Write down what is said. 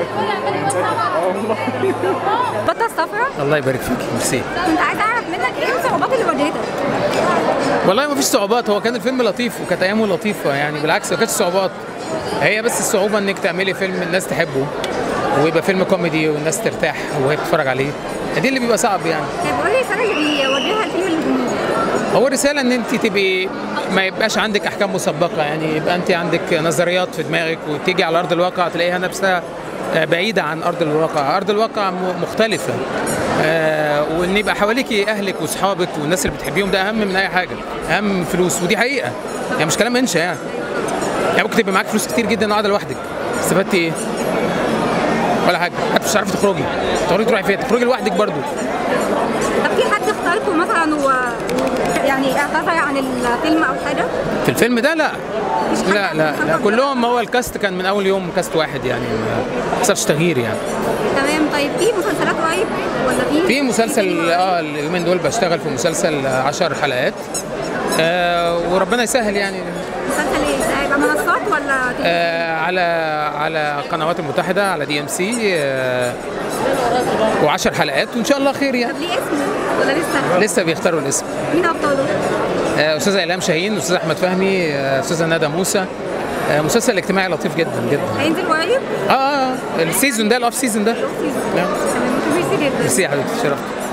بطة الصفراء الله يبارك فيك ميرسي كنت عايزة أعرف منك إيه الصعوبات اللي واجهتك؟ والله ما فيش صعوبات هو كان الفيلم لطيف وكانت ايامه لطيفه يعني بالعكس ما كانتش صعوبات هي بس الصعوبه انك تعملي فيلم الناس تحبه ويبقى فيلم كوميدي والناس ترتاح وهي بتتفرج عليه دي اللي بيبقى صعب يعني طيب قولي الرسالة اللي بيوجهها الفيلم للجمهور هو الرسالة إن أنت تبقي ما يبقاش عندك أحكام مسبقة يعني يبقى أنت عندك نظريات في دماغك وتيجي على أرض الواقع تلاقيها نفسها بعيدة عن أرض الواقع، أرض الواقع م- مختلفة. آه وإن يبقى حواليكي أهلك وأصحابك والناس اللي بتحبيهم ده أهم من أي حاجة، أهم من فلوس ودي حقيقة. يعني مش كلام إنشا يعني. يعني ممكن تبقى معاك فلوس كتير جدا وقاعدة لوحدك. استفدتي إيه؟ ولا حاجة، حتى مش هتعرفي تخرجي. تخرجي تروحي فين؟ تخرجي لوحدك برضه. طب في حد اختاركم مثلا و يعني اعتذر عن الفيلم أو حاجة؟ في الفيلم ده لا مش حد لا لا لا خطر كلهم هو الكاست كان من اول يوم كاست واحد يعني ما حصلش تغيير يعني تمام طيب في مسلسلات قريب ولا في؟ في مسلسل اه اليومين دول بشتغل في مسلسل 10 حلقات آه وربنا يسهل يعني مسلسل إيه؟ ده هيبقى منصات ولا آه على على القنوات المتحده على دي ام سي و10 حلقات وان شاء الله خير يعني طب ليه اسم ولا لسه؟ لسه بيختاروا الاسم مين أبطاله؟ آه استاذه الهام شاهين استاذ احمد فهمي آه استاذه ندى موسى آه مسلسل اجتماعي لطيف جدا جدا هينزل قريب؟ اه اه السيزون ده الاوف سيزون ده نعم تمام ميرسي جدا ميرسي يا حبيبتي شرفت